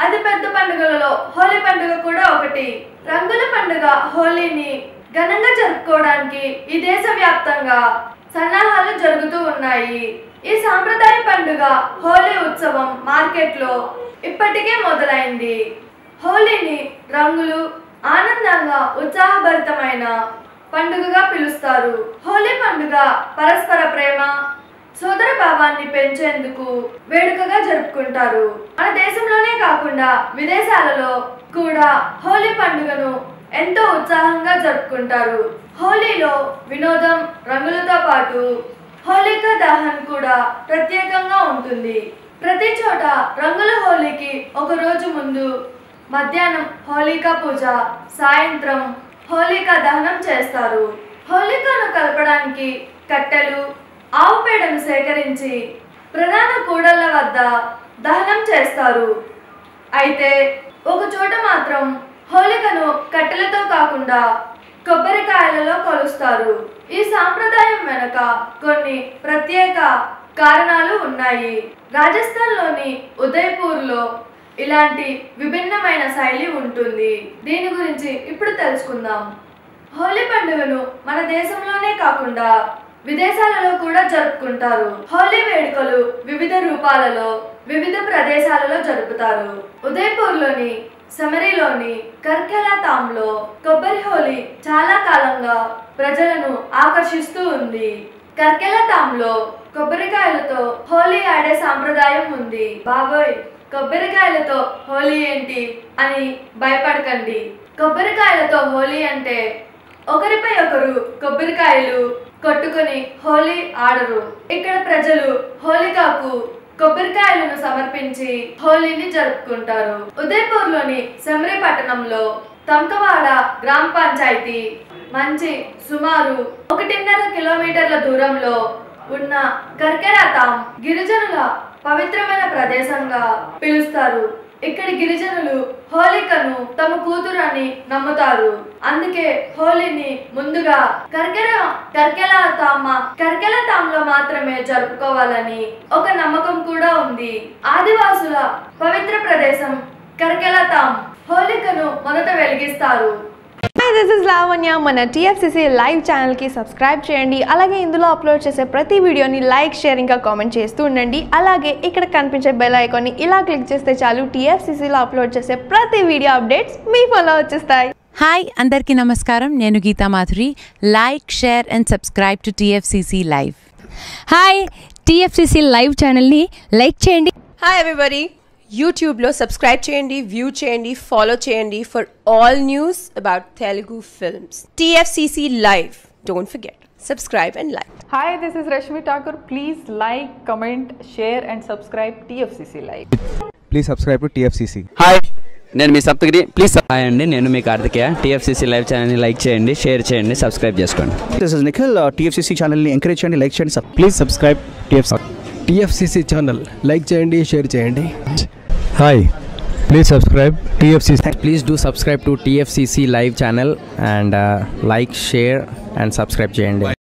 అతిపెద్ద పండుగలలో హోలీ పండుగ కూడా ఒకటి రంగుల పండుగ హోలీని ఘనంగా జరుపుకోవడానికి ఈ దేశ వ్యాప్తంగా సన్నాహాలు జరుగుతూ ఉన్నాయి ఈ సాంప్రదాయ పండుగ హోలీ ఉత్సవం మార్కెట్లో ఇప్పటికే మొదలైంది హోలీని రంగులు ఆనందంగా ఉత్సాహభరితమైన పండుగగా పిలుస్తారు హోలీ పండుగ పరస్పర ప్రేమ సోదర భావాన్ని పెంచేందుకు వేడుకగా జరుపుకుంటారు మన దేశంలోనే కాకుండా విదేశాలలో కూడా హోలీ పండుగను ఎంతో ఉత్సాహంగా జరుపుకుంటారు హోలీలో వినోదం రంగులతో పాటు హోలికా దహన్ కూడా ప్రత్యేకంగా ఉంటుంది ప్రతి చోట రంగుల హోలీకి ఒక రోజు ముందు మధ్యాహ్నం హోలికా పూజ సాయంత్రం హోలికా దహనం చేస్తారు హోలికాను కలపడానికి కట్టెలు ఆవు పేడను సేకరించి ప్రధాన కూడళ్ల వద్ద దహనం చేస్తారు అయితే ఒక చోట మాత్రం హోలికను కట్టెలతో కాకుండా కొబ్బరికాయలలో కొలుస్తారు ఈ సాంప్రదాయం వెనుక కొన్ని ప్రత్యేక కారణాలు ఉన్నాయి రాజస్థాన్లోని ఉదయ్పూర్లో ఇలాంటి విభిన్నమైన శైలి ఉంటుంది దీని గురించి ఇప్పుడు తెలుసుకుందాం హోలీ పండుగను మన దేశంలోనే కాకుండా విదేశాలలో కూడా జరుపుకుంటారు హోలీ వేడుకలు వివిధ రూపాలలో వివిధ ప్రదేశాలలో జరుపుతారు ఉదయ్పూర్లోని సమరిలోని కర్కెలాతాంలో కొబ్బరి హోలీ చాలా కాలంగా ప్రజలను ఆకర్షిస్తూ ఉంది కర్కెలాతాంలో కొబ్బరికాయలతో హోలీ ఆడే సాంప్రదాయం ఉంది బాబోయ్ కొబ్బరికాయలతో హోలీ ఏంటి అని భయపడకండి కొబ్బరికాయలతో హోలీ అంటే ఒకరిపై ఒకరు కొబ్బరికాయలు కొట్టుకొని హోలీ ఆడరు ఇక్కడ ప్రజలు హోలికాకు కొబ్బరికాయలను సమర్పించి హోలీని జరుపుకుంటారు ఉదయపూర్లోని సెమ్రి పట్టణంలో తంకవాడ గ్రామ పంచాయతీ మంచి సుమారు ఒకటిన్నర కిలోమీటర్ల దూరంలో ఉన్న కర్కెరాతాం గిరిజనుల పవిత్రమైన ప్రదేశంగా పిలుస్తారు ఇక్కడి గిరిజనులు హోలికను తమ కూతురు అని నమ్ముతారు అందుకే హోలీని ముందుగా కర్కెర కర్కెలాతామ కర్కెలతాంలో మాత్రమే జరుపుకోవాలని ఒక నమ్మకం కూడా ఉంది ఆదివాసుల పవిత్ర ప్రదేశం కర్కెలతాం హోలికను మొదట వెలిగిస్తారు హాయ్ దిస్ ఇస్ లావణ్య మన టీఎఫ్సిసి లైవ్ ఛానల్కి సబ్స్క్రైబ్ చేయండి అలాగే ఇందులో అప్లోడ్ చేసే ప్రతి వీడియోని లైక్ షేర్ ఇంకా కామెంట్ చేస్తూ ఉండండి అలాగే ఇక్కడ కనిపించే బెల్ ఐకాన్ని ఇలా క్లిక్ చేస్తే చాలు టీఎఫ్సిసిలో అప్లోడ్ చేసే ప్రతి వీడియో అప్డేట్స్ మీ ఫోన్లో వచ్చేస్తాయి హాయ్ అందరికీ నమస్కారం నేను Geetha Madhuri like share and subscribe to TFCC live hi TFCC live ఛానల్ని లైక్ చేయండి హాయ్ ఎవ్రీబడి యూట్యూబ్లో సబ్స్క్రైబ్ చేయండి వ్యూ చేయండి ఫాలో చేయండి for all news about Telugu films TFCC live don't forget subscribe and like Hi, this is Rashmi Thakur. Please like, comment, share, and subscribe TFCC Live. Please subscribe to TFCC hi నేను మీ Saptagiri please hi అండి నేను మీ Karthikeya TFCC live ఛానల్ని like చేయండి share చేయండి subscribe చేసుకోండి this is Nikhil TFCC ఛానల్ని ఎంకరేజ్ చేయండి లైక్ చేయండి please subscribe TFC TFCC channel like చేయండి షేర్ చేయండి hi please subscribe TFCC please do subscribe to TFCC live channel and like share and subscribe చేయండి